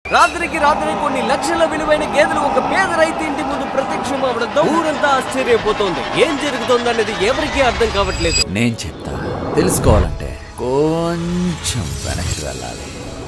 రాత్రికి రాత్రి కొన్ని లక్షల విలువైన గేదెలు ఒక పేద రైతు ఇంటి ముందు ప్రత్యక్షం అవడంతో ఊరంతా ఆశ్చర్యపోతోంది ఏం జరుగుతోందనేది ఎవరికీ అర్థం కావట్లేదు నేను చెప్తా తెలుసుకోవాలంటే కొంచెం వెనక్కి వెళ్ళాలి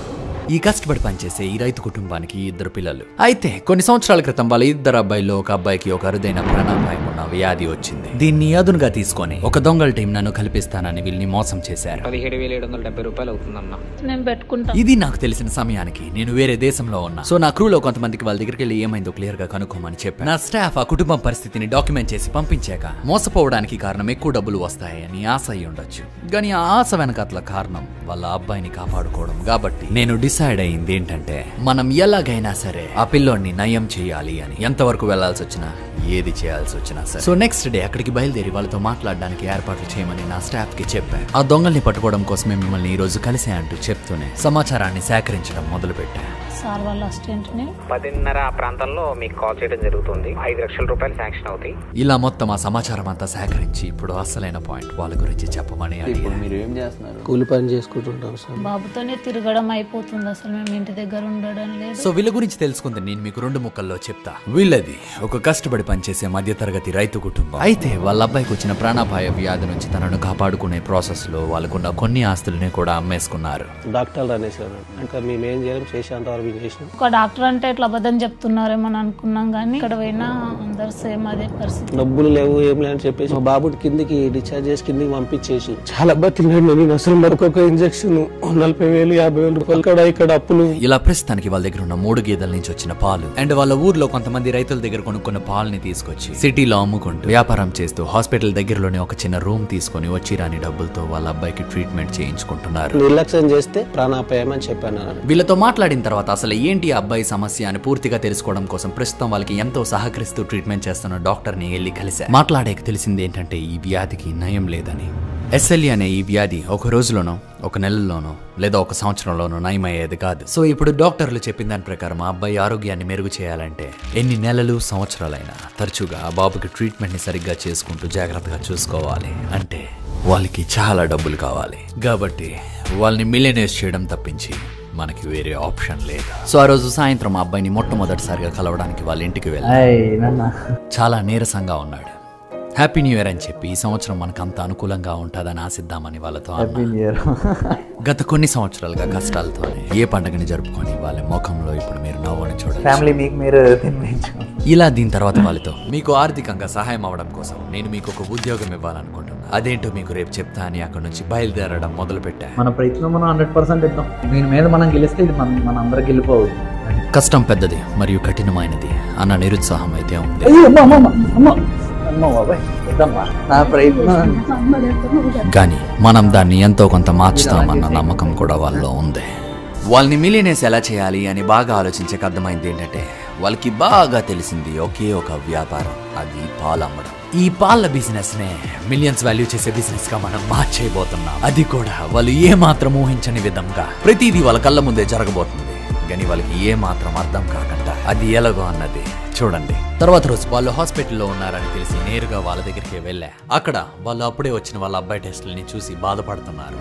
ఈ కష్టపడి పనిచేసే ఈ రైతు కుటుంబానికి ఇద్దరు పిల్లలు అయితే కొన్ని సంవత్సరాల క్రితం వాళ్ళ ఇద్దరు అబ్బాయిలో ఒక అబ్బాయికి ఒక అరుదైన ప్రాణాపాయం ఉన్న వ్యాధి వచ్చింది దీన్ని అదునుగా తీసుకొని ఒక దొంగల టీం నన్ను కల్పిస్తానని వీళ్ళని మోసం చేశారు పదిహేడు వేల ఏడు వందల డెబ్బై రూపాయలు అవుతుందన్న నేను పెట్టుకుంటా ఇది నాకు తెలిసిన సమయానికి నేను వేరే దేశంలో ఉన్నా సో నా క్రూలో కొంతమందికి వాళ్ళ దగ్గరికి వెళ్ళి ఏమైందో క్లియర్ గా కనుక్కోమని చెప్పాను నా స్టాఫ్ ఆ కుటుంబం పరిస్థితిని డాక్యుమెంట్ చేసి పంపించాక మోసపోవడానికి కారణం ఎక్కువ డబ్బులు వస్తాయని ఆశ అయి ఉండొచ్చు కానీ ఆ ఆశ వెనకట్ల కారణం వాళ్ళ అబ్బాయిని కాపాడుకోవడం కాబట్టి నేను డిసైడ్ అయింది ఏంటంటే మనం ఎలాగైనా సరే ఆ పిల్లోడిని నయం చేయాలి అని ఎంతవరకు వెళ్లాల్సి వచ్చినా ఏది చేయాల్సి వచ్చినా సరే సో నెక్స్ట్ డే అక్కడికి బయలుదేరి వాళ్ళతో మాట్లాడడానికి ఏర్పాట్లు చేయమని నా స్టాఫ్ కి చెప్పాను ఆ దొంగల్ని పట్టుకోవడం కోసమే మిమ్మల్ని ఈ రోజు కలిసే అంటూ చెప్తూనే సమాచారాన్ని సేకరించడం మొదలుపెట్టా సార్ వాళ్ళ అసిస్టెంట్ని పదిన్నర ఆ ప్రాంతంలో మీకు కాల్ చేయడం జరుగుతుంది ఐదు లక్షల రూపాయలు శాంక్షన్ అవుతాయి ఇలా మొత్తం ఆ సమాచారం అంతా సేకరించి ఇప్పుడు అసలైన పాయింట్ వాళ్ళ గురించి చెప్పమని అడిగాను. మీరు ఏం చేస్తున్నారు కూలి పని చేసుకుంటుంటాం సార్ బాబుతోనే తిరగడం అయిపోతుంది అసలు మేము ఇంటి దగ్గర ఉండడం లేదు సో వీళ్ళ గురించి తెలుసుకుంది నేను మీకు రెండు ముక్కల్లో చెప్తా వీళ్ళది ఒక కష్టపడి పనిచేసే మధ్యతరగతి రైతు కుటుంబం అయితే వాళ్ళ అబ్బాయికి వచ్చిన ప్రాణాపాయ వ్యాధి నుంచి తనను కాపాడుకునే ప్రాసెస్ లో వాళ్ళకున్న కొన్ని ఆస్తుల్ని కూడా అమ్మేసుకున్నారు డాక్టర్లు అనేసారు ఇంకా మేము ఏం చేయలేం చేసేంత వరకు మేము చేసినాం ఒక డాక్టర్ అంటే ఇట్లా అబద్ధం చెప్తున్నారేమో అని అనుకున్నాం కానీ ఇక్కడ పోయినా అందరు సేమ్ అదే పరిస్థితి డబ్బులు లేవు ఏం లేని చెప్పేసి మా బాబుని కిందికి డిశ్చార్జ్ చేసి కిందికి పంపించేసి చాలా బతిలాడు నేను అసలు మరొక ఇంజక్షన్ నలభై వేలు యాభై వేలు రూపాయలు ఇక్కడ ఇక్కడ అప్పులు ఇలా ప్రస్తుతానికి వాళ్ళ దగ్గర ఉన్న మూడు గేదెల నుంచి వచ్చిన పాలు అండ్ వాళ్ళ ఊర్లో కొంతమంది రైతుల దగ్గర కొనుక్కున్న పాలని తీసుకొచ్చి సిటీలో అమ్ముకుంటూ వ్యాపారం చేస్తూ హాస్పిటల్ దగ్గరలోనే ఒక చిన్న రూమ్ తీసుకొని వచ్చి రాని డబ్బులతో వాళ్ళ అబ్బాయికి ట్రీట్మెంట్ చేయించుకుంటున్నారు నిర్లక్ష్యం చేస్తే ప్రాణాపాయం అని చెప్పాను వీళ్ళతో మాట్లాడిన తర్వాత అసలు ఏంటి ఆ అబ్బాయి సమస్య అని పూర్తిగా తెలుసుకోవడం కోసం ప్రస్తుతం వాళ్ళకి ఎంతో సహకరిస్తూ ట్రీట్మెంట్ చేస్తున్న డాక్టర్ని వెళ్ళి కలిసా మాట్లాడేకి తెలిసింది ఏంటంటే ఈ వ్యాధికి నయం లేదని ఎస్ఎల్ఈ అనే ఈ వ్యాధి ఒక రోజులోనో ఒక నెలలోనో లేదా ఒక సంవత్సరంలోనో నయమయ్యేది కాదు సో ఇప్పుడు డాక్టర్లు చెప్పిన దాని ప్రకారం ఆ అబ్బాయి ఆరోగ్యాన్ని మెరుగు చేయాలంటే ఎన్ని నెలలు సంవత్సరాలైనా తరచుగా ఆ బాబుకి ట్రీట్మెంట్ని సరిగ్గా చేసుకుంటూ జాగ్రత్తగా చూసుకోవాలి అంటే వాళ్ళకి చాలా డబ్బులు కావాలి కాబట్టి వాళ్ళని మిలియనేస్ చేయడం తప్పించి మనకి వేరే ఆప్షన్ లేదు సో ఆ రోజు సాయంత్రం ఆ అబ్బాయిని మొట్టమొదటిసారిగా కలవడానికి వాళ్ళ ఇంటికి వెళ్ళి చాలా నీరసంగా ఉన్నాడు హ్యాపీ న్యూ ఇయర్ అని చెప్పి ఈ సంవత్సరం మనకు అంత అనుకూలంగా ఉంటుందని ఆశిద్దామని వాళ్ళతో అన్నా. గత కొన్ని సంవత్సరాలుగా కష్టాలతోనే ఏ పండుగని జరుపుకొని వాళ్ళ ముఖంలో ఇప్పుడు మీరు నవ్వుని చూడండి ఫ్యామిలీ మీకు మీరు తినిపించు ఇలా దీని తర్వాత వాళ్ళతో మీకు ఆర్థికంగా సహాయం అవ్వడం కోసం నేను మీకు ఒక ఉద్యోగం ఇవ్వాలనుకుంటున్నా అదేంటో మీకు రేపు చెప్తా అని అక్కడ నుంచి బయలుదేరడం మొదలు పెట్టా మన ప్రయత్నం మనం హండ్రెడ్ పర్సెంట్ ఇద్దాం దీని మీద మనం గెలిస్తే ఇది మన మన అందరికి వెళ్ళిపోవద్దు కష్టం పెద్దది మరియు కఠినమైనది అన్న నిరుత్సాహం అయితే ఉంది అయ్యో, అమ్మ, అమ్మ, అమ్మ, అమ్మ. అమ్మ బాబాయ్ వద్దమ్మా. నా ప్రయత్నం కానీ మనం దాన్ని ఎంతో కొంత మార్చుతామన్న నమ్మకం కూడా వాళ్ళలో ఉంది వాళ్ళని మిలియనేస్ ఎలా చేయాలి అని బాగా ఆలోచించక అర్థమైంది ఏంటంటే వాళ్ళకి బాగా తెలిసింది ఒకే ఒక వ్యాపారం అది పాలు అమ్మడం ఈ పాల బిజినెస్ నే మిలియన్స్ వాల్యూ చేసే బిజినెస్ గా మనం మార్చేయబోతున్నాం అది కూడా వాళ్ళు ఏ మాత్రం ఊహించని విధంగా ప్రతిదీ వాళ్ళ కళ్ళ ముందే జరగబోతుంది కానీ వాళ్ళకి ఏ మాత్రం అర్థం కాకుండా అది ఎలాగో అన్నది చూడండి తర్వాత రోజు వాళ్ళు హాస్పిటల్లో ఉన్నారని తెలిసి నేరుగా వాళ్ళ దగ్గరికి వెళ్ళా అక్కడ వాళ్ళు అప్పుడే వచ్చిన వాళ్ళ అబ్బాయి టెస్టులని చూసి బాధపడుతున్నారు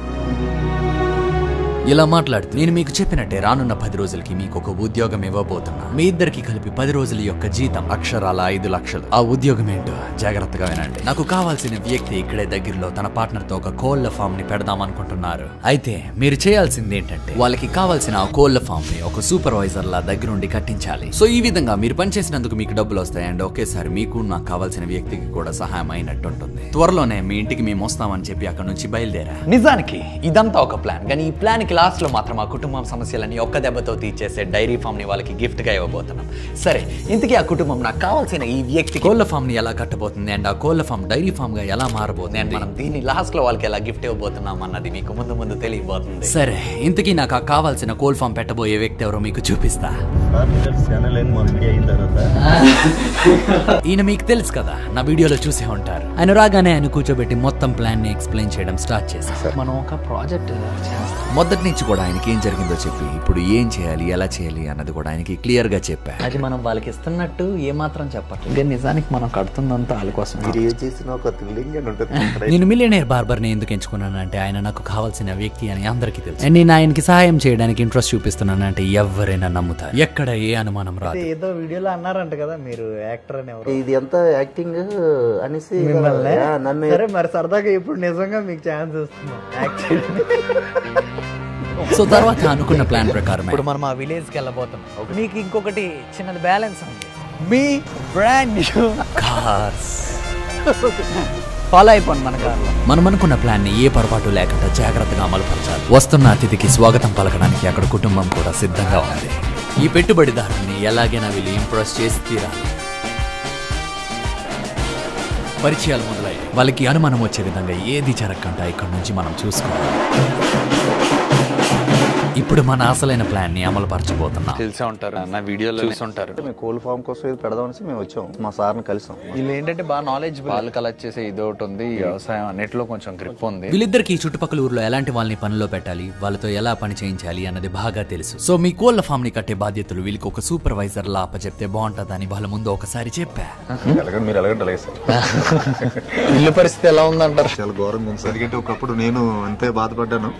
ఇలా మాట్లాడుతూ నేను మీకు చెప్పినట్టే రానున్న పది రోజులకి మీకు ఒక ఉద్యోగం ఇవ్వబోతున్నా మీ ఇద్దరికి కలిపి పది రోజుల యొక్క జీతం అక్షరాల ఐదు లక్షలు ఆ ఉద్యోగం ఏంటో జాగ్రత్తగా వినండి నాకు కావాల్సిన వ్యక్తి ఇక్కడే దగ్గరలో తన పార్ట్నర్ తో ఒక కోళ్ల ఫామ్ ని పెడదాం అనుకుంటున్నారు అయితే మీరు చేయాల్సింది ఏంటంటే వాళ్ళకి కావాల్సిన ఆ కోళ్ల ఫామ్ ని ఒక సూపర్వైజర్ లా దగ్గరుండి కట్టించాలి సో ఈ విధంగా మీరు పనిచేసినందుకు మీకు డబ్బులు వస్తాయి అండ్ ఒకేసారి మీకు నాకు కావాల్సిన వ్యక్తికి కూడా సహాయం అయినట్టు ఉంటుంది త్వరలోనే మీ ఇంటికి మేము వస్తామని చెప్పి అక్కడ నుంచి బయలుదేరా నిజానికి ఇదంతా ఒక ప్లాన్ కానీ ఈ ప్లాన్ కి లాస్ట్ లో మాత్రం ఆ కుటుంబం సమస్యలని ఒక్క దెబ్బతో తీర్చేసే డైరీ ఫామ్ ని వాళ్ళకి గిఫ్ట్ గా ఇవ్వబోతున్నాం సరే ఇంతకీ ఆ కుటుంబం నాకు కావాల్సిన ఈ వ్యక్తి కోళ్ల ఫామ్ ని ఎలా కట్టబోతుంది అండ్ ఆ కోళ్ల ఫామ్ డైరీ ఫామ్ గా ఎలా మారబోతుంది అండ్ మనం దీన్ని లాస్ట్ లో వాళ్ళకి ఎలా గిఫ్ట్ ఇవ్వబోతున్నాం అన్నది మీకు ముందు ముందు తెలియబోతుంది సరే ఇంతకీ నాకు ఆ కావాల్సిన కోల్ ఫామ్ పెట్టబోయే వ్యక్తి ఎవరో మీకు చూపిస్తా ఛానల్ ఏం మా వీడియో అయిన తర్వాత ఈయన మీకు తెలుసు కదా నా వీడియోలో చూసే ఉంటారు ఆయన రాగానే ఆయన కూర్చోబెట్టి మొత్తం ప్లాన్ ని ఎక్స్ప్లెయిన్ చేయడం స్టార్ట్ చేశారు మనం ఒక ప్రాజెక్ట్ చేస్తాం మొదట మొదటి నుంచి కూడా ఆయనకి ఏం జరిగిందో చెప్పి ఇప్పుడు ఏం చేయాలి ఎలా చేయాలి అన్నది కూడా ఆయనకి క్లియర్ గా చెప్పా అది మనం వాళ్ళకి ఇస్తున్నట్టు ఏమాత్రం చెప్పట్లేదు ఇంకా నిజానికి మనం కడుతుందంతా వాళ్ళ కోసం మీరు ఏ చేసినా ఒక థ్రిల్లింగ్ అని ఉంటుంది నేను మిలియనేర్ బార్బర్ ని ఎందుకు ఎంచుకున్నానంటే ఆయన నాకు కావాల్సిన వ్యక్తి అని అందరికీ తెలుసు And నేను ఆయనకి సహాయం చేయడానికి ఇంట్రెస్ట్ చూపిస్తున్నానంటే ఎవరైనా నమ్ముతారు ఎక్కడ ఏ అనుమానం రాదు ఏదో వీడియోలో అన్నారంట కదా మీరు యాక్టర్ అని ఎవరు ఇది ఎంత యాక్టింగ్ అనేసి మిమ్మల్ని యా, నన్ను సరే మరి సరదాగా ఇప్పుడు నిజంగా మీకు ఛాన్స్ ఇస్తున్నాం యాక్ట్ సో తర్వాత అనుకున్న ప్లాన్ ప్రకారం ఇప్పుడు మనం ఆ విలేజ్ కి వెళ్ళబోతున్నాం మీకు ఇంకొకటి చిన్నది బ్యాలెన్స్ ఉంది మీ బ్రాండ్ న్యూ కార్స్ ఫాలో అయిపోండి మన కార్లో మనం అనుకున్న ప్లాన్ ని ఏ పొరపాటు లేకుండా జాగ్రత్తగా అమలుపరచాలి వస్తున్న అతిథికి స్వాగతం పలకడానికి అక్కడ కుటుంబం కూడా సిద్ధంగా ఉంది ఈ పెట్టుబడిదారుని ఎలాగైనా వీళ్ళు ఇంప్రెస్ చేసి తీరాలి పరిచయాలు మొదలయ్యాయి వాళ్ళకి అనుమానం వచ్చే విధంగా ఏది జరగకుండా ఇక్కడ నుంచి మనం చూసుకోవాలి ఇప్పుడు మన అసలైన ప్లాన్ ని అమలుపరచబోతున్నాం తెలిసే ఉంటారు నా వీడియోలో చూసి ఉంటారు మేము కోల్డ్ ఫామ్ కోసం ఇది పెడదామనేసి మేము వచ్చాం మా సార్ని కలిసాం వీళ్ళు ఏంటంటే బాగా నాలెడ్జ్ వాళ్ళు కలెక్ట్ చేసే ఇది ఒకటి ఉంది వ్యవసాయం అన్నిటిలో కొంచెం గ్రిప్ ఉంది వీళ్ళిద్దరికి ఈ చుట్టుపక్కల ఊర్లో ఎలాంటి వాళ్ళని పనిలో పెట్టాలి వాళ్ళతో ఎలా పని చేయించాలి అన్నది బాగా తెలుసు సో మీ కోళ్ల ఫామ్ ని కట్టే బాధ్యతలు వీళ్ళకి ఒక సూపర్వైజర్ లా అప్పచెప్తే బాగుంటుందని వాళ్ళ ముందు ఒకసారి చెప్పా ఎలాగంటే మీరు ఎలాగంటే అలాగే సార్ ఇల్లు పరిస్థితి ఎలా ఉందంటారు చాలా ఘోరంగా ఉంది సార్ ఎందుకంటే ఒకప్పుడు నేను అంతే బాధపడ్డాను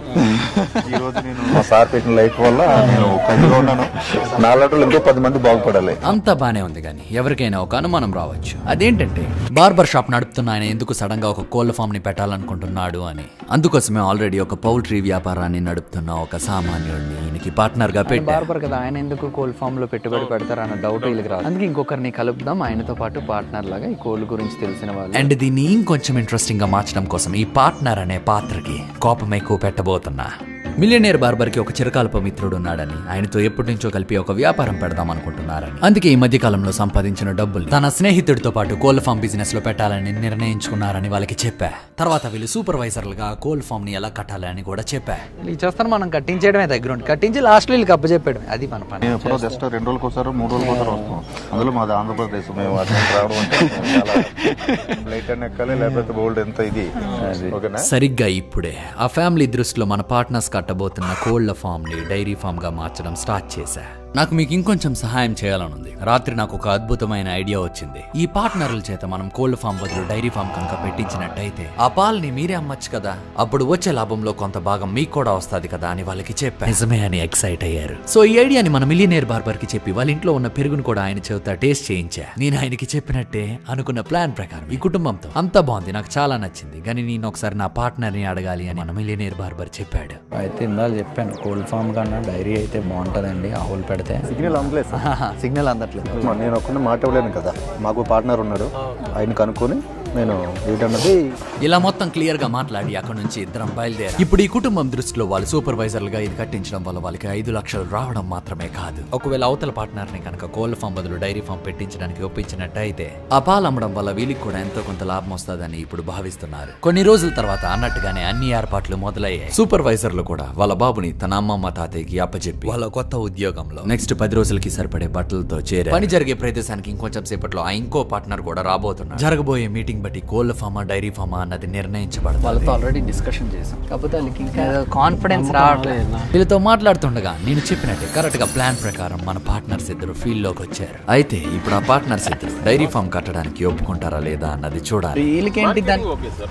ఈ రోజు నేను మా సార్ పెట్టిన లైఫ్ వల్ల నేను కలిగా ఉన్నాను నాలుగు ఇంకో పది మంది బాగుపడాలి అంతా బానే ఉంది కానీ ఎవరికైనా ఒక అనుమానం రావచ్చు అదేంటంటే బార్బర్ షాప్ నడుపుతున్న ఆయన ఎందుకు సడన్ గా ఒక కోళ్ల ఫామ్ ని పెట్టాలనుకుంటున్నాడు అని అందుకోసమే ఆల్రెడీ ఒక పౌల్ట్రీ వ్యాపారాన్ని నడుపుతున్న ఒక సామాన్యుడిని ఈయనకి పార్ట్నర్ గా పెట్టారు బార్బర్ కదా ఆయన ఎందుకు కోల్ ఫామ్ లో పెట్టుబడి పెడతారు అన్న డౌట్ వీళ్ళకి రాదు అందుకే ఇంకొకరిని కలుపుదాం ఆయనతో పాటు పార్ట్నర్ లాగా ఈ కోల్ గురించి తెలిసిన వాళ్ళు అండ్ దీన్ని ఇంకొంచెం ఇంట్రెస్టింగ్ గా మార్చడం కోసం ఈ పార్ట్నర్ అనే పాత్రకి కోపం ఎక్కువ పెట్టబోతున్నా మిలియనేర్ బార్బర్ కి ఒక చిరకాలప మిత్రుడు ఉన్నాడని ఆయనతో ఎప్పటి నుంచో కలిపి ఒక వ్యాపారం పెడదాం అనుకుంటున్నారని అందుకే ఈ మధ్య కాలంలో సంపాదించిన డబ్బులు తన స్నేహితుడితో పాటు కోల్ ఫామ్ బిజినెస్ లో పెట్టాలని నిర్ణయించుకున్నారని వాళ్ళకి చెప్పా తర్వాత వీళ్ళు సూపర్వైజర్లుగా కోల్ ఫామ్ ని ఎలా కట్టాలి అని కూడా చెప్పా వీళ్ళు చేస్తాను మనం కట్టించేయడమే దగ్గర ఉండి కట్టించి లాస్ట్ వీళ్ళకి అప్పచెప్పడమే అది మన పని మేము ఎప్పుడో జస్ట్ రెండు రోజులకు ఒకసారి మూడు రోజులకు ఒకసారి వస్తాం అందులో మాది ఆంధ్రప్రదేశ్ మేము అటు నుంచి రావడం అంటే చాలా ఫ్లైట్ అని ఎక్కాలి లేకపోతే బోల్డ్ ఎంత ఇది ఓకేనా సరిగ్గా ఇప్పుడే ఆ ఫ్యామిలీ దృష్టిలో మన పార్ట్నర్స్ కట్టబోతున్న కోళ్ల ఫామ్ ని డైరీ ఫామ్ గా మార్చడం స్టార్ట్ చేశా నాకు మీకు ఇంకొంచెం సహాయం చేయాలనుంది రాత్రి నాకు ఒక అద్భుతమైన ఐడియా వచ్చింది ఈ పార్ట్నర్ల చేత మనం కోళ్ల ఫామ్ బదులు డైరీ ఫామ్ కనుక పెట్టించినట్టయితే ఆ పాలని మీరే అమ్మచ్చు కదా అప్పుడు వచ్చే లాభంలో కొంత భాగం మీకు కూడా వస్తుంది కదా అని వాళ్ళకి చెప్పా నిజమే అని ఎక్సైట్ అయ్యారు సో ఈ ఐడియాని మన మిలియనేర్ బార్బర్ కి చెప్పి వాళ్ళ ఇంట్లో ఉన్న పెరుగును కూడా ఆయన చెబుతా టేస్ట్ చేయించా నేను ఆయనకి చెప్పినట్టే అనుకున్న ప్లాన్ ప్రకారం ఈ కుటుంబంతో అంతా బాగుంది నాకు చాలా నచ్చింది కానీ నేను ఒకసారి నా పార్ట్నర్ ని అడగాలి అని మన మిలియనేర్ బార్బర్ చెప్పాడు అయితే ఇందాక చెప్పాను కోల్డ్ ఫామ్ కన్నా డైరీ అయితే బాగుంటుందండి ఆవులు పెడితే సిగ్నల్ అందలేదు సార్. సిగ్నల్ అందట్లేదు మరి నేను ఒక్కనే మాట ఇవ్వలేను కదా మాకు పార్ట్నర్ ఉన్నాడు ఆయన కనుక్కొని నేను ఏంటన్నది ఇలా మొత్తం క్లియర్ గా మాట్లాడి అక్కడ నుంచి ఇద్దరం బయలుదేరా ఇప్పుడు ఈ కుటుంబం దృష్టిలో వాళ్ళు సూపర్వైజర్లుగా ఇది కట్టించడం వల్ల వాళ్ళకి ఐదు లక్షలు రావడం మాత్రమే కాదు ఒకవేళ అవతల పార్ట్నర్ ని కనుక కోళ్ల ఫామ్ బదులు డైరీ ఫామ్ పెట్టించడానికి ఒప్పించినట్టయితే ఆ పాలు అమ్మడం వల్ల వీళ్ళకి కూడా ఎంతో కొంత లాభం వస్తుందని ఇప్పుడు భావిస్తున్నారు కొన్ని రోజుల తర్వాత అన్నట్టుగానే అన్ని ఏర్పాట్లు మొదలయ్యాయి సూపర్వైజర్లు కూడా వాళ్ళ బాబుని తన అమ్మమ్మ తాతయ్యకి అప్పచెప్పి వాళ్ళ కొత్త ఉద్యోగంలో నెక్స్ట్ పది రోజులకి సరిపడే బట్టలతో చేరే పని జరిగే ప్రదేశానికి ఇంకొంచెం సేపట్లో ఆ ఇంకో పార్ట్నర్ కూడా రాబోతున్నారు జరగబోయే మీటింగ్ బట్టి కోళ్ల ఫామా డైరీ ఫామా అన్నది నిర్ణయించబడుతుంది వాళ్ళతో ఆల్రెడీ డిస్కషన్ చేసాం కాకపోతే వాళ్ళకి ఇంకా కాన్ఫిడెన్స్ రావట్లేదు వీళ్ళతో మాట్లాడుతుండగా నేను చెప్పినట్టే కరెక్ట్ గా ప్లాన్ ప్రకారం మన పార్ట్నర్స్ ఇద్దరు ఫీల్డ్ లోకి వచ్చారు అయితే ఇప్పుడు ఆ పార్ట్నర్స్ ఇద్దరు డైరీ ఫామ్ కట్టడానికి ఒప్పుకుంటారా లేదా అన్నది చూడాలి వీళ్ళకేంటి దాని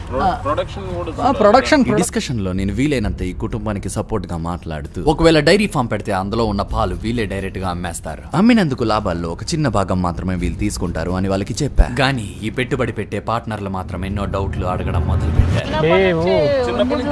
ప్రొడక్షన్ ఈ డిస్కషన్ లో నేను వీలైనంత ఈ కుటుంబానికి సపోర్ట్ గా మాట్లాడుతూ ఒకవేళ డైరీ ఫామ్ పెడితే అందులో ఉన్న పాలు వీళ్ళే డైరెక్ట్ గా అమ్మేస్తారు అమ్మినందుకు లాభాల్లో ఒక చిన్న భాగం మాత్రమే వీళ్ళు తీసుకుంటారు అని వాళ్ళకి చెప్పా కానీ ఈ పెట్టుబడి పెట్టే పార్ట్నర్లు మాత్రం ఎన్నో డౌట్లు అడగడం మొదలు పెట్టారు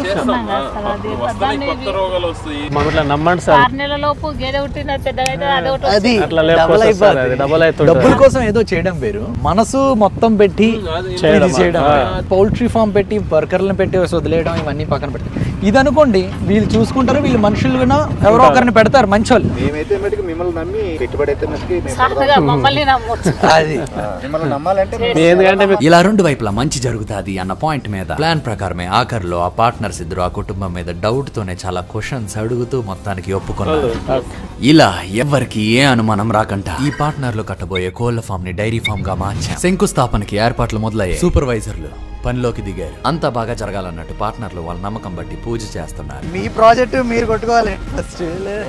నమ్మండి సార్ ఆరు నెలల లోపు గేదె పుట్టిన పెద్దగా అయితే అదే ఒకటి అది అట్లా లేకపోతే డబల్ సార్, అయిపోద్ది. అది డబల్ అవుతుంది. డబ్బుల కోసం ఏదో చేయడం వేరు మనసు మొత్తం పెట్టి ఇది చేయడం పౌల్ట్రీ ఫామ్ పెట్టి వర్కర్లను పెట్టి వదిలేయడం ఇవన్నీ పక్కన పెడతారు ఇది అనుకోండి వీళ్ళు చూసుకుంటారు వీళ్ళు మనుషులుగా ఎవరో ఒకరిని పెడతారు మంచోళ్ళు మేమైతే మటుకు మిమ్మల్ని నమ్మి పెట్టుబడి అయితే మటుకు మేము సాటుగా మమ్మల్ని నమ్మొచ్చు అది మిమ్మల్ని నమ్మాలంటే ఎందుకంటే మీకు ఇలా రెండు వైపులా మంచి జరుగుతాది అన్న పాయింట్ మీద ప్లాన్ ప్రకారమే ఆఖరిలో ఆ పార్ట్నర్స్ ఇద్దరు ఆ కుటుంబం మీద డౌట్ తోనే చాలా క్వశ్చన్స్ అడుగుతూ మొత్తానికి ఒప్పుకున్నారు ఇలా ఎవరికి ఏ అనుమానం రాకంట ఈ పార్ట్నర్లు కట్టబోయే కోళ్ల ఫామ్ ని డైరీ ఫామ్ గా మార్చాం శంకుస్థాపనకి ఏర్పాట్లు మొదలయ్యాయి సూపర్వైజర్లు పనిలోకి దిగారు అంతా బాగా జరగాలన్నట్టు పార్ట్నర్లు వాళ్ళ నమ్మకం బట్టి పూజ చేస్తున్నారు మీ ప్రాజెక్ట్ మీరు కొట్టుకోవాలి ఫస్ట్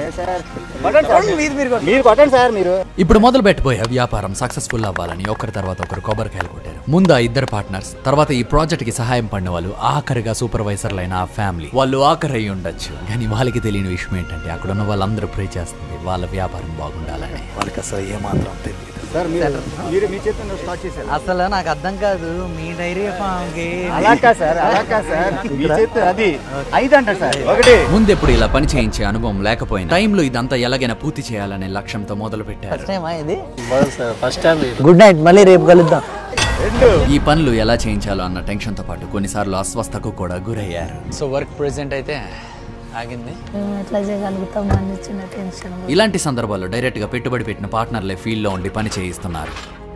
మీరు కొట్టండి సార్ మీరు ఇప్పుడు మొదలు పెట్టబోయే వ్యాపారం సక్సెస్ఫుల్ అవ్వాలని ఒకరి తర్వాత ఒకరు కొబ్బరికాయలు కొట్టారు ముందు ఆ ఇద్దరు పార్ట్నర్స్ తర్వాత ఈ ప్రాజెక్ట్ కి సహాయం పడిన వాళ్ళు ఆఖరిగా సూపర్వైజర్లైన ఆ ఫ్యామిలీ వాళ్ళు ఆఖరి అయి ఉండొచ్చు కానీ వాళ్ళకి తెలియని విషయం ఏంటంటే అక్కడ ఉన్న వాళ్ళందరూ ప్రే చేస్తుంది వాళ్ళ వ్యాపారం బాగుండాలని వాళ్ళకి అసలు ఏమాత్రం తెలియదు సార్ మీరు మీరు మీ చేతిలో స్టార్ట్ చేశారు అసలు నాకు అర్థం కాదు మీ డైరీ ఫామ్ కి అలాగా సార్ అలాగా సార్ మీ చేతి అది ఐదు అంటారు సార్ ఒకటి ముందెప్పుడు ఇలా పని చేయించే అనుభవం లేకపోయినా టైంలో ఇదంతా ఎలాగైనా పూర్తి చేయాలనే లక్ష్యంతో మొదలు పెట్టారు ఇది ఫస్ట్ టైం గుడ్ నైట్ మళ్ళీ రేపు కలుద్దాం ఈ పనులు ఎలా చేయించాలో అన్న టెన్షన్ తో పాటు కొన్నిసార్లు అస్వస్థకు కూడా గురయ్యారు సో వర్క్ ప్రెసెంట్ అయితే ఆగింది మేము ఎట్లా చేయగలుగుతాం అని చిన్న టెన్షన్ ఇలాంటి సందర్భాల్లో డైరెక్ట్ గా పెట్టుబడి పెట్టిన పార్ట్నర్లే ఫీల్డ్ లో ఉండి పని చేయిస్తున్నారు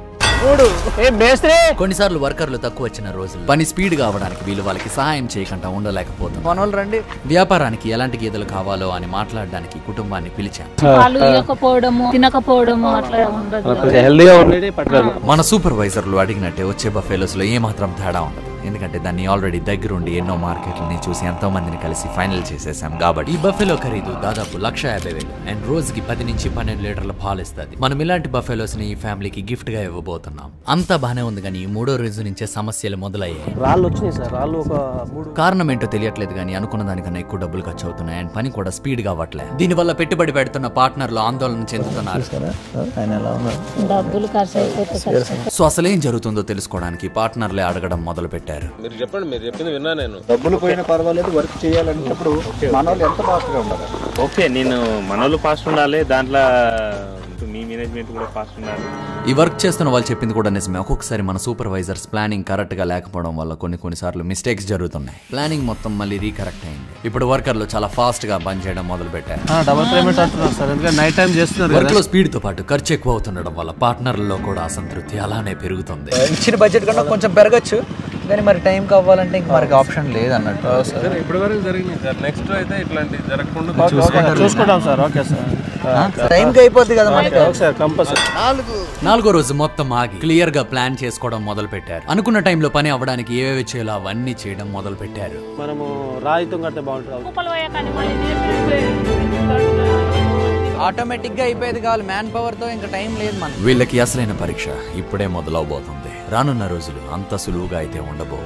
ఏ మేస్త్రి కొన్నిసార్లు వర్కర్లు తక్కువ వచ్చిన రోజులు పని స్పీడ్ గా అవడానికి వీళ్ళు వాళ్ళకి సహాయం చేయకుండా ఉండలేకపోతున్నారు మన వాళ్ళు రండి వ్యాపారానికి ఎలాంటి గేదెలు కావాలో అని మాట్లాడడానికి కుటుంబాన్ని పిలిచాం పాలు ఇవ్వకపోవడము తినకపోవడము అట్లా ఉండదు కదా. హెల్దీగా ఉండేది పట్టుకోవాలి మన సూపర్వైజర్లు అడిగినట్టే వచ్చే బఫేలోస్ లో ఏమాత్రం తేడా ఉండదు ఎందుకంటే దాన్ని ఆల్రెడీ దగ్గరుండి ఎన్నో మార్కెట్లని చూసి ఎంతో మందిని కలిసి ఫైనల్ చేసేసాం కాబట్టి ఈ బఫెలో ఖరీదు దాదాపు లక్ష యాభై వేలు అండ్ రోజుకి పది నుంచి పన్నెండు లీటర్ల పాలు ఇస్తుంది మనం ఇలాంటి బఫెలోస్ ని ఈ ఫ్యామిలీకి గిఫ్ట్ గా ఇవ్వబోతున్నాం అంతా బానే ఉంది కానీ ఈ మూడో రోజు నుంచే సమస్యలు మొదలయ్యాయి రాళ్ళు వచ్చినాయి సార్ రాళ్ళు ఒక మూడు కారణం ఏంటో తెలియట్లేదు కానీ అనుకున్న దానికన్నా ఎక్కువ డబ్బులు ఖర్చు అవుతున్నాయి అండ్ పని కూడా స్పీడ్ గా అవ్వట్లేదు దీనివల్ల పెట్టుబడి పెడుతున్న పార్ట్నర్లు ఆందోళన చెందుతున్నారు ఆయన ఎలా ఉన్నారు డబ్బులు ఖర్చు అయిపోతే ఖర్చు సో అసలు ఏం జరుగుతుందో తెలుసుకోవడానికి పార్ట్నర్లే అడగడం మొదలు పెట్టారు మీరు చెప్పండి మీరు చెప్పింది విన్నా నేను డబ్బులు పోయినా పర్వాలేదు వర్క్ చేయాలనేటప్పుడు మన వాళ్ళు ఎంత ఫాస్ట్గా ఉండాలి ఓకే నేను మనోళ్ళు ఫాస్ట్ ఉండాలి దాంట్లో మీ మేనేజ్మెంట్ కూడా ఫాస్ట్ ఉండాలి ఈ వర్క్ చేస్తున్న వాళ్ళు చెప్పింది కూడా నిజమే ఒక్కొక్కసారి మన సూపర్వైజర్స్ ప్లానింగ్ కరెక్ట్ గా లేకపోవడం వల్ల కొన్ని కొన్నిసార్లు మిస్టేక్స్ జరుగుతున్నాయి ప్లానింగ్ మొత్తం మళ్ళీ రీకరెక్ట్ అయింది ఇప్పుడు వర్కర్లు చాలా ఫాస్ట్ గా పని చేయడం మొదలు పెట్టారు డబుల్ పేమెంట్ అంటున్నారు సార్ ఎందుకంటే నైట్ టైం చేస్తున్నారు వర్క్ లో స్పీడ్ తో పాటు ఖర్చు ఎక్కువ అవుతుండడం వల్ల పార్ట్నర్లలో కూడా అసంతృప్తి అలానే పెరుగుతుంది ఇచ్చిన బడ్జెట్ కన్నా కొంచెం పెరగచ్చు కానీ మరి టైం కావాలంటే ఇంక మనకి ఆప్షన్ లేదు అన్నట్టు సార్ ఇప్పటి వరకు జరిగింది సార్ నెక్స్ట్ అయితే ఇట్లాంటి జరగకుండా చూసుకుంటాం సార్ ఓకే సార్ టైంకి అయిపోద్ది కదా మనకి సార్ కంపల్సరీ నాలుగో రోజు మొత్తం ఆగి క్లియర్ గా ప్లాన్ చేసుకోవడం మొదలు పెట్టారు అనుకున్న టైంలో పని అవ్వడానికి ఏవేవి చేయాలో అవన్నీ చేయడం మొదలు పెట్టారు మనము రాయితో కడితే బాగుంటుంది కుప్పలు పోయాకని మళ్ళీ నేర్పి- ఆటోమేటిక్ గా అయిపోయేది కావాలి మ్యాన్ పవర్ తో ఇంకా టైం లేదు మనకి వీళ్ళకి అసలైన పరీక్ష ఇప్పుడే మొదలవబోతుంది రానున్న రోజులు అంత సులువుగా అయితే ఉండబోవు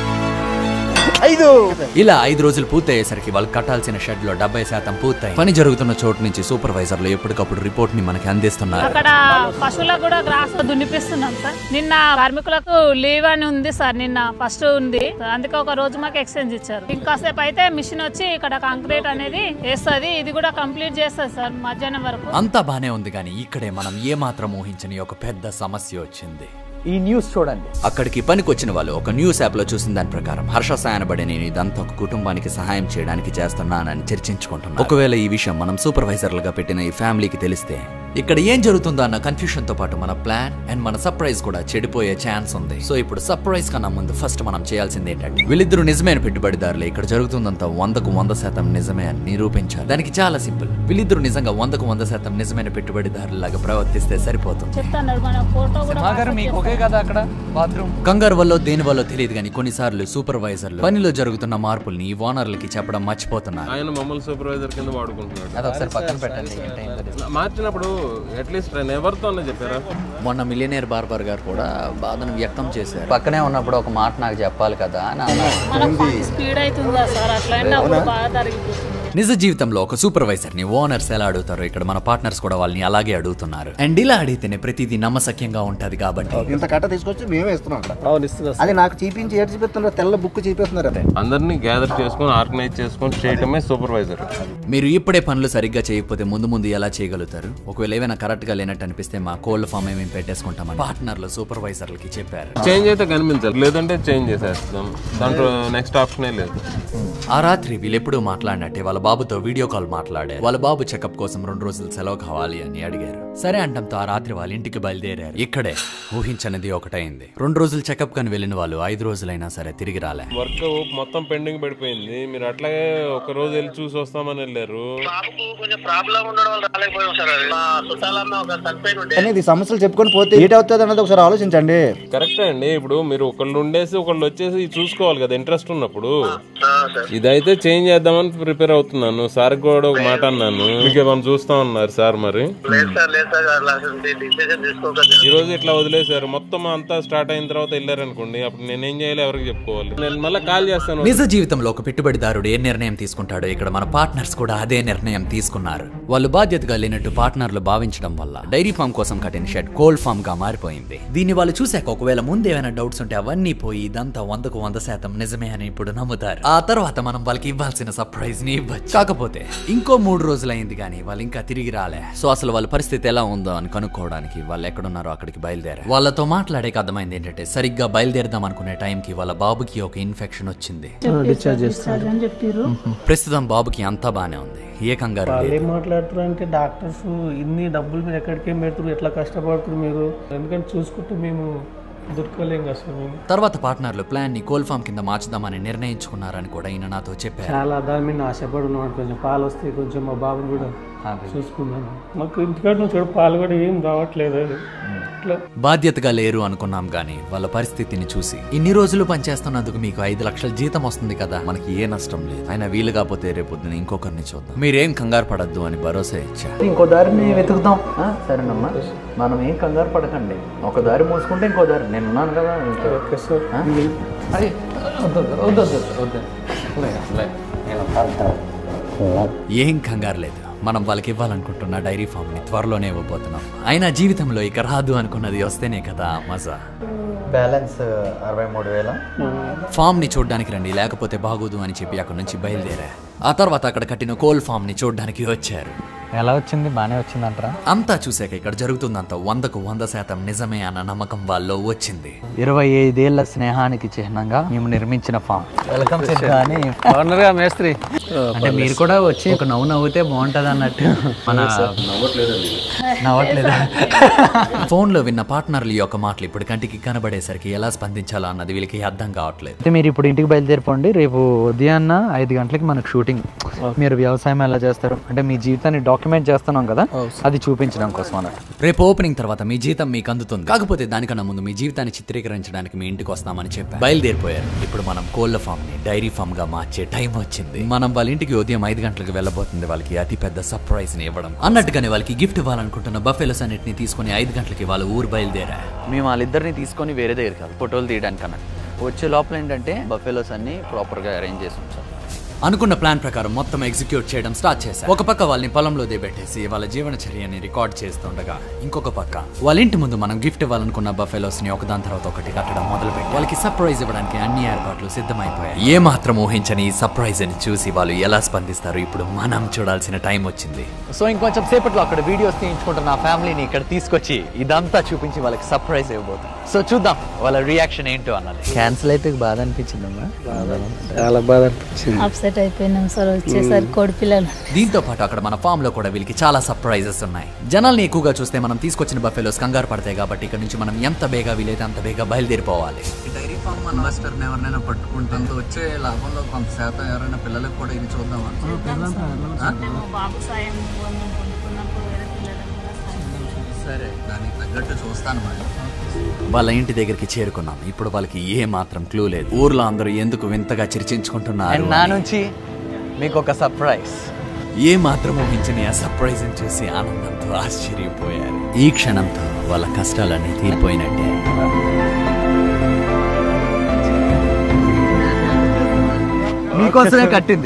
ఐదు ఇలా ఐదు రోజులు పూర్తయ్యేసరికి వాళ్ళు కట్టాల్సిన షెడ్ లో డెబ్బై శాతం పూర్తయి పని జరుగుతున్న చోటు నుంచి సూపర్వైజర్లు ఎప్పటికప్పుడు రిపోర్ట్ ని మనకి అందిస్తున్నారు అక్కడ పశువులకు కూడా గ్రాస్ దున్నిపిస్తున్నాం సార్ నిన్న కార్మికులకు లీవ్ అని ఉంది సార్ నిన్న ఫస్ట్ ఉంది అందుకే ఒక రోజు మాకు ఎక్స్చేంజ్ ఇచ్చారు ఇంకాసేపు అయితే మిషన్ వచ్చి ఇక్కడ కాంక్రీట్ అనేది వేస్తుంది ఇది కూడా కంప్లీట్ చేస్తుంది సార్ మధ్యాహ్నం వరకు అంతా బానే ఉంది కానీ ఇక్కడే మనం ఏ మాత్రం ఊహించని ఒక పెద్ద సమస్య వచ్చింది ఈ న్యూస్ చూడండి అక్కడికి పనికొచ్చిన వాళ్ళు ఒక న్యూస్ యాప్ లో చూసిన దాని ప్రకారం హర్ష సాయనబడి నేను ఇదంతా ఒక కుటుంబానికి సహాయం చేయడానికి చేస్తున్నానని చర్చించుకుంటున్నాను ఒకవేళ ఈ విషయం మనం సూపర్వైజర్లుగా పెట్టిన ఈ ఫ్యామిలీకి తెలిస్తే ఇక్కడ ఏం జరుగుతుందో అన్న కన్ఫ్యూషన్ తో పాటు మన ప్లాన్ అండ్ మన సర్ప్రైజ్ కూడా చెడిపోయే ఛాన్స్ ఉంది సో ఇప్పుడు సర్ప్రైజ్ కన్నా ముందు ఫస్ట్ మనం చేయాల్సింది ఏంటంటే వీళ్ళిద్దరు నిజమైన పెట్టుబడిదారులే ఇక్కడ జరుగుతుందంతా వందకు వంద శాతం నిజమే అని నిరూపించాలి దానికి చాలా సింపుల్ వీళ్ళిద్దరు నిజంగా వందకు వంద శాతం నిజమైన పెట్టుబడిదారులాగా ప్రవర్తిస్తే సరిపోతుంది చెప్తాను మన ఫోటో కూడా సింహాగారు మీకు ఒకే కదా అక్కడ బాత్రూమ్ కంగారు వల్ల దేని వల్ల తెలియదు కానీ కొన్నిసార్లు సూపర్వైజర్లు పనిలో జరుగుతున్న మార్పుల్ని ఈ ఓనర్లకి చెప్పడం మర్చిపోతున్నారు ఆయన మమ్మల్ని సూపర్వైజర్ కింద వాడుకుంటున్నాడు అది ఒకసారి పక్కన పెట్టండి ఏంటి అయిందో తెలియదు. మార్చినప్పుడు అట్లీస్ట్ నేను ఎవరితో అన్న చెప్పారా మొన్న మిలియనేర్ బార్బర్ గారు కూడా బాధను వ్యక్తం చేశారు పక్కనే ఉన్నప్పుడు ఒక మాట నాకు చెప్పాలి కదా అని అన్నారు మనకు పని స్పీడ్ అవుతుందా సార్ అట్లా అయినప్పుడు బాగా తరిగిపోతుంది నిజ జీవితంలో ఒక సూపర్వైజర్ ని ఓనర్స్ ఎలా అడుగుతారో ఇక్కడ మన పార్ట్నర్స్ కూడా వాళ్ళని అలాగే అడుగుతున్నారు అండ్ ఇలా అడిగితేనే ప్రతిదీ నమ్మసక్యంగా ఉంటది కాబట్టి ఇంత కట్ట తీసుకొచ్చి మేమే ఇస్తున్నాం అక్కడ అవును ఇస్తున్నా అది నాకు చూపించి ఏడు చూపిస్తున్నారు తెల్ల బుక్ చూపిస్తున్నారు అదే అందరినీ గ్యాదర్ చేసుకొని ఆర్గనైజ్ చేసుకొని చేయటమే సూపర్వైజర్ మీరు ఇప్పుడే పనులు సరిగ్గా చేయకపోతే ముందు ముందు ఎలా చేయగలుగుతారు ఒకవేళ ఏమైనా కరెక్ట్ గా లేనట్టు అనిపిస్తే మా కోల్డ్ ఫామ్ మేము పెట్టేసుకుంటామని పార్ట్నర్లు సూపర్వైజర్లకి చెప్పారు చేంజ్ అయితే కనిపించాలి లేదంటే చేంజ్ చేసేస్తాం దాంట్లో నెక్స్ట్ ఆప్షనే లేదు ఆ రాత్రి వీళ్ళెప్పుడూ మాట్లాడినట్టే వాళ్ళ బాబుతో వీడియో కాల్ మాట్లాడారు వాళ్ళ బాబు చెకప్ కోసం రెండు రోజులు సెలవు కావాలి అని అడిగారు సరే అంటంతో ఆ రాత్రి వాళ్ళ ఇంటికి బయలుదేరారు ఇక్కడే ఊహించనిది ఒకటైంది రెండు రోజులు చెకప్ కని వెళ్ళిన వాళ్ళు ఐదు రోజులైనా సరే తిరిగి రాలే వర్క్ మొత్తం పెండింగ్ పడిపోయింది మీరు అట్లాగే ఒక రోజు వెళ్ళి చూసి వస్తామని వెళ్ళారు కానీ ఇది సమస్యలు చెప్పుకొని పోతే ఏట్ అవుతుంది అన్నది ఒకసారి ఆలోచించండి కరెక్టే అండి ఇప్పుడు మీరు ఒకళ్ళు ఉండేసి ఒకళ్ళు వచ్చేసి చూసుకోవాలి కదా ఇంట్రెస్ట్ ఉన్నప్పుడు ఇదైతే చేంజ్ చేద్దామని ప్రిపేర్ అవుతున్నాను సార్ కూడా ఒక మాట అన్నాను మీకు ఏమైనా చూస్తా ఉన్నారు సార్ మరి ఈ రోజు ఇట్లా వదిలేశారు మొత్తం అంతా స్టార్ట్ అయిన తర్వాత వెళ్ళారనుకోండి అప్పుడు నేనేం చేయాలి ఎవరికి చెప్పుకోవాలి నేను మళ్ళీ కాల్ చేస్తాను నిజ జీవితంలో ఒక పెట్టుబడిదారుడు ఏ నిర్ణయం తీసుకుంటాడో ఇక్కడ మన పార్ట్నర్స్ కూడా అదే నిర్ణయం తీసుకున్నారు వాళ్ళు బాధ్యతగా లేనట్టు పార్ట్నర్లు భావించడం వల్ల డైరీ ఫామ్ కోసం కట్టిన షెడ్ కోల్డ్ ఫామ్ గా మారిపోయింది దీన్ని వాళ్ళు చూశాక ఒకవేళ ముందు ఏమైనా డౌట్స్ ఉంటే అవన్నీ పోయి ఇదంతా వందకు వంద శాతం నిజమే అని ఇప్పుడు నమ్ముతారు ఆ తర్వాత మనం వాళ్ళకి ఇవ్వాల్సిన సర్ప్రైజ్ ని ఇవ్వచ్చు కాకపోతే ఇంకో మూడు రోజులైంది కానీ వాళ్ళు ఇంకా తిరిగి రాలే సో అసలు వాళ్ళ పరిస్థితి ఎలా ఉందో అని కనుక్కోవడానికి వాళ్ళు ఎక్కడున్నారో అక్కడికి బయలుదేరారు వాళ్ళతో మాట్లాడేకి అర్థమైంది ఏంటంటే సరిగ్గా బయలుదేరదాం అనుకునే టైంకి వాళ్ళ బాబుకి ఒక ఇన్ఫెక్షన్ వచ్చింది డిశ్చార్జ్ చేస్తారు అని చెప్పారు ప్రస్తుతం బాబుకి అంతా బానే ఉంది ఏ కంగారు వాళ్ళు లేదు ఏం మాట్లాడుతున్నారు అంటే డాక్టర్స్ ఇన్ని డబ్బులు మీరు ఎక్కడికేం పెడుతున్నారు ఎట్లా కష్టపడుతున్నారు మీరు ఎందుకంటే చూసుకుంటే మేము దొరకలేం కదా సార్ మేము తర్వాత పార్ట్నర్లు ప్లాన్ ని కోల్ ఫామ్ కింద మార్చుదామని నిర్ణయించుకున్నారని కూడా ఈయన నాతో చెప్పారు చాలా దాని మీద ఆశపడి ఉన్నాం కొంచెం పాలు వస్తే కొంచెం మా బాబుని కూడా చూసుకున్నాను మాకు ఇంటికాడ నుంచి కూడా పాలు కూడా ఏం రావట్లేదు అది ఇట్లా బాధ్యతగా లేరు అనుకున్నాం గానీ వాళ్ళ పరిస్థితిని చూసి ఇన్ని రోజులు పనిచేస్తున్నందుకు మీకు ఐదు లక్షల జీతం వస్తుంది కదా మనకి ఏ నష్టం లేదు అయినా వీలు కాకపోతే రేపొద్దున ఇంకొకరిని చూద్దాం మీరేం కంగారు పడద్దు అని భరోసా ఇచ్చా ఇంకో దారిని వెతుకుదాం ఆ, సరేనమ్మా మనం ఏం కంగారు పడకండి ఒక దారి మూసుకుంటే ఇంకో దారి నేను ఉన్నాను కదా ఇంకా. ఓకే సార్ ఆ? అరే, వద్దు, వద్దు, వద్దు, వద్దు, వద్దు. లే, లే. నేను వస్తాను. ఏం కంగారు లేదు మనం వాళ్ళకి ఇవ్వాలనుకుంటున్న డైరీ ఫామ్ ని త్వరలోనే ఇవ్వబోతున్నాం అయినా జీవితంలో ఇక రాదు అనుకున్నది వస్తేనే కదా మజా బ్యాలెన్స్ అరవై మూడు వేల ఫామ్ ని చూడడానికి రండి లేకపోతే బాగోదు అని చెప్పి అక్కడ నుంచి బయలుదేరా ఆ తర్వాత అక్కడ కట్టిన కోల్ ఫామ్ ని చూడడానికి వచ్చారు ఎలా వచ్చింది బాగానే వచ్చిందంటారా అంతా చూశాక ఇక్కడ జరుగుతుందంతా వందకు వంద శాతం నిజమే అన్న నమ్మకం వాళ్ళలో వచ్చింది ఇరవై ఐదేళ్ల స్నేహానికి చిహ్నంగా మేము నిర్మించిన ఫామ్ వెల్కమ్ అని బాగున్నారుగా మేస్త్రి అంటే మీరు కూడా వచ్చి ఒక నవ్వు నవ్వుతే బాగుంటది అన్నట్టు మన నవ్వట్లేదా ఫోన్ లో విన్న పార్ట్నర్ల యొక్క మాటలు ఇప్పుడు కంటికి కనబడేసరికి ఎలా స్పందించాలో అన్నది వీళ్ళకి అర్థం కావట్లేదు అయితే మీరు ఇప్పుడు ఇంటికి బయలుదేరిపోండి రేపు ఉదయాన్న ఐదు గంటలకి మనకు షూటింగ్ మీరు వ్యవసాయం ఎలా చేస్తారు అంటే మీ జీవితాన్ని డాక్యుమెంట్ చేస్తున్నాం కదా అది చూపించడం కోసం అన్నట్టు రేపు ఓపెనింగ్ తర్వాత మీ జీతం మీకు అందుతుంది కాకపోతే దానికన్నా ముందు మీ జీవితాన్ని చిత్రీకరించడానికి మీ ఇంటికి వస్తామని చెప్పి బయలుదేరిపోయారు ఇప్పుడు మనం కోళ్ల ఫామ్ ని డైరీ ఫామ్ గా మార్చే టైం వచ్చింది మనం వాళ్ళ ఇంటికి ఉదయం ఐదు గంటలకు వెళ్ళబోతుంది వాళ్ళకి అతి పెద్ద సర్ప్రైజ్ ని ఇవ్వడం అన్నట్టుగానే వాళ్ళకి గిఫ్ట్ ఇవ్వాలనుకుంటున్న బఫెలోస్ అన్నిటిని తీసుకుని ఐదు గంటలకి వాళ్ళ ఊరు బయలుదేరారు మేము వాళ్ళిద్దరిని తీసుకొని వేరే దగ్గరికి వెళ్తాం ఫోటోలు తీయడానికి అన్నట్టు వచ్చే లోపల ఏంటంటే బఫెలోస్ అన్ని ప్రాపర్గా అరేంజ్ చేసి ఉంచాం అనుకున్న ప్లాన్ ప్రకారం మొత్తం ఎగ్జిక్యూట్ చేయడం స్టార్ట్ చేశారు ఒక పక్క వాళ్ళని పొలంలో దిగబెట్టేసి వాళ్ళ జీవనచర్యని రికార్డ్ చేస్తుండగా ఇంకొక పక్క వాళ్ళ ఇంటి ముందు మనం గిఫ్ట్ ఇవ్వాలనుకున్న బఫెలోస్ ని ఒకదాని తర్వాత ఒకటి కట్టడం మొదలుపెట్టి వాళ్ళకి సర్ప్రైజ్ ఇవ్వడానికి అన్ని ఏర్పాట్లు సిద్ధమైపోయాయి ఏ మాత్రం ఊహించని ఈ సర్ప్రైజ్ అని చూసి వాళ్ళు ఎలా స్పందిస్తారు ఇప్పుడు మనం చూడాల్సిన టైం వచ్చింది సో ఇంకొంచెం సేపట్లో అక్కడ వీడియోస్ తీయించుకుంటున్న ఆ ఫ్యామిలీని ఇక్కడ తీసుకొచ్చి ఇదంతా చూపించి వాళ్ళకి సర్ప్రైజ్ ఇవ్వబోతుంది సో చూద్దాం వాళ్ళ రియాక్షన్ ఏంటో అన్నది క్యాన్సిల్ అయితే బాధ అనిపించిందమ్మా చాలా బాధ అనిపించింది అప్సెట్ అయిపోయినాం సార్ వచ్చేసరికి కోడి పిల్లలు దీంతో పాటు అక్కడ మన ఫామ్ లో కూడా వీళ్ళకి చాలా సర్ప్రైజెస్ ఉన్నాయి జనాల్ని ఎక్కువగా చూస్తే మనం తీసుకొచ్చిన బఫెలోస్ కంగారు పడతాయి కాబట్టి ఇక్కడ నుంచి మనం ఎంత బేగా వీలైతే అంత బేగా బయలుదేరిపోవాలి డైరీ ఫార్మ్ ఇన్వెస్టర్ ఎవరినైనా పట్టుకుంటే వచ్చే లాభంలో కొంత శాతం ఎవరైనా పిల్లలకు కూడా ఇది చూద్దామని బాబు సాయం పొందుకున్నప్పుడు వేరే పిల్లలకు కూడా సాయం సరే దానికి తగ్గట్టు చూస్తాను మరి వాళ్ళ ఇంటి దగ్గరికి చేరుకున్నాం ఇప్పుడు వాళ్ళకి ఏ మాత్రం క్లూ లేదు ఊర్లో అందరూ ఎందుకు వింతగా చర్చించుకుంటున్నారు అండ్ నా అని. నుంచి మీకు ఒక సర్ప్రైజ్ ఏ మాత్రం ఊహించని ఆ సర్ప్రైజ్ చూసి ఆనందంతో ఆశ్చర్యపోయారు ఈ క్షణంతో వాళ్ళ కష్టాలన్నీ తీరిపోయినట్టే మీకోసమే కట్టింది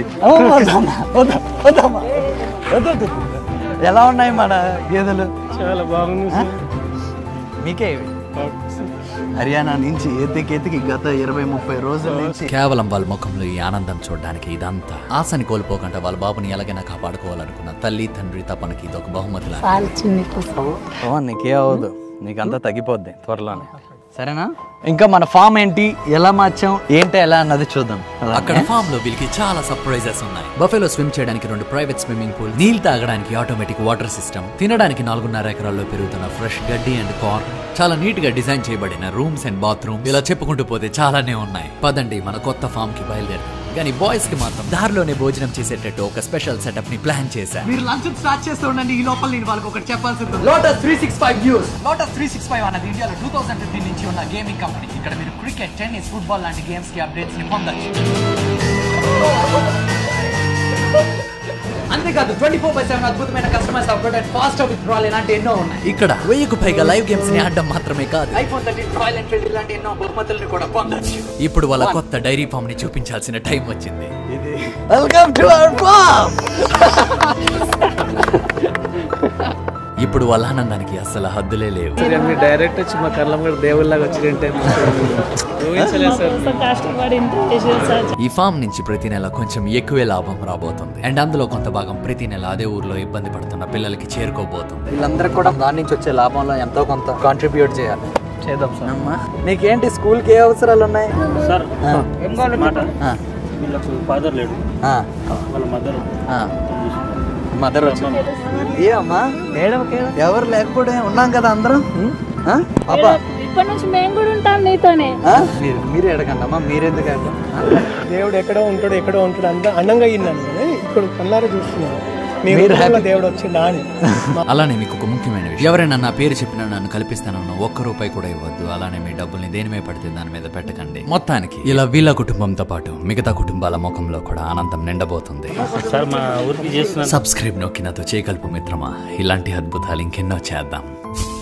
ఎలా ఉన్నాయి మన గేదెలు చాలా బాగుంది సార్ మీకే ఇవి హర్యానా నుంచి ఎత్తికి ఎత్తికి గత ఇరవై ముప్పై రోజుల నుంచి కేవలం వాళ్ళ ముఖంలో ఈ ఆనందం చూడడానికి ఇదంతా ఆశని కోల్పోకుండా వాళ్ళ బాబుని ఎలాగైనా కాపాడుకోవాలనుకున్న తల్లి తండ్రి తపనకి ఇదొక బహుమతిలా పాలు చిన్ని కోసం ఓ నీకే అవ్వదు నీకంతా తగ్గిపోద్ది త్వరలోనే సరేనా ఇంకా మన ఫామ్ ఏంటి ఎలా మార్చాం ఏంటి ఎలా అన్నది చూద్దాం అక్కడ ఫామ్ లో వీళ్ళకి చాలా సర్ప్రైజెస్ ఉన్నాయి బఫెలో స్విమ్ చేయడానికి రెండు ప్రైవేట్ స్విమ్మింగ్ పూల్ నీళ్ళు తాగడానికి ఆటోమేటిక్ వాటర్ సిస్టమ్ తినడానికి నాలుగున్నర ఎకరాల్లో పెరుగుతున్న ఫ్రెష్ గడ్డి అండ్ కార్న్ చాలా నీట్ గా డిజైన్ చేయబడిన రూమ్స్ అండ్ బాత్రూమ్ ఇలా చెప్పుకుంటూ పోతే చాలానే ఉన్నాయి పదండి మన కొత్త ఫామ్ కి బయలుదేరాం కానీ బాయ్స్ కి మాత్రం దారిలోనే భోజనం చేసేటట్టు ఒక స్పెషల్ సెటప్ ని ప్లాన్ చేశారు మీరు లంచ్ స్టార్ట్ చేస్తూ ఉండండి ఈ లోపల నేను వాళ్ళకి ఒకటి చెప్పాల్సింది lotus three six five news lotus three six five అన్నది ఇండియాలో టూ థౌసండ్ ఫిఫ్టీన్ నుంచి ఉన్న గేమింగ్ కంపెనీ ఇక్కడ మీరు క్రికెట్ టెన్నిస్ ఫుట్బాల్ లాంటి గేమ్స్ కి అప్డేట్స్ ని పొందొచ్చు అంతేకాదు ట్వంటీ ఫోర్ బై సెవెన్ అద్భుతమైన customer support and fast withdrawal ఇలాంటి ఎన్నో ఉన్నాయి ఇక్కడ వెయ్యికు పైగా లైవ్ గేమ్స్ ని ఆడడం మాత్రమే కాదు ఐఫోన్ థర్టీన్ రాయల్ ఎన్ఫీల్డ్ ఇలాంటి ఎన్నో బహుమతులను కూడా పొందొచ్చు ఇప్పుడు వాళ్ళ కొత్త డైరీ ఫామ్ ని చూపించాల్సిన టైం వచ్చింది వెల్కమ్ టు అవర్ ఫార్మ్ ఇప్పుడు వాళ్ళ ఆనందానికి అసలు హద్దులే లేవు మీరు డైరెక్ట్ వచ్చి మా కళ్ళం కూడా దేవుళ్ళగా వచ్చింటే కోసం కష్టపడి ఇంత చేసేది సార్ ఈ ఫామ్ నుంచి ప్రతి నెల కొంచెం ఎక్కువే లాభం రాబోతుంది అండ్ అందులో కొంత భాగం ప్రతి నెల అదే ఊర్లో ఇబ్బంది పడుతున్న పిల్లలకి చేరుకోబోతుంది వీళ్ళందరూ కూడా దాని నుంచి వచ్చే లాభంలో ఎంతో కొంత కాంట్రిబ్యూట్ చేయాలి చేద్దాం సార్ అమ్మా నీకేంటి స్కూల్కి ఏ అవసరాలు ఉన్నాయి సార్ ఆ. ఏం కావాలి మాట ఆ. వీళ్ళకు ఫాదర్ లేడు ఆ. వాళ్ళ మదర్ మదర్ వచ్చింది ఏ అమ్మా ఎవరు లేకపోతే ఉన్నాం కదా అందరం ఆ? అబ్బా ఇప్పటి నుంచి మేము కూడా ఉంటాం నీతోనే ఆ? మీరు మీరే అడగండి అమ్మా మీరెందుకు అడగండి? దేవుడు ఎక్కడో ఉంటాడు ఎక్కడో ఉంటాడు అంత అందంగా అయ్యిందని కానీ ఇప్పుడు కన్నారా చూస్తున్నాను మీ మీరు రూపంలో happy. దేవుడు వచ్చిండా అని అలానే మీకు ఒక ముఖ్యమైన విషయం ఎవరైనా నా పేరు చెప్పినా నన్ను కల్పిస్తానన్న ఒక్క రూపాయి కూడా ఇవ్వద్దు అలానే మీ డబ్బుల్ని దేని మీద పడితే దాని మీద పెట్టకండి మొత్తానికి ఇలా వీళ్ళ కుటుంబంతో పాటు మిగతా కుటుంబాల ముఖంలో కూడా ఆనందం నిండబోతుంది సార్ మా ఊరికి చేస్తున్నాను సబ్స్క్రైబ్ నొక్కి నాతో చేయగలుపు మిత్రమా ఇలాంటి అద్భుతాలు ఇంకెన్నో చేద్దాం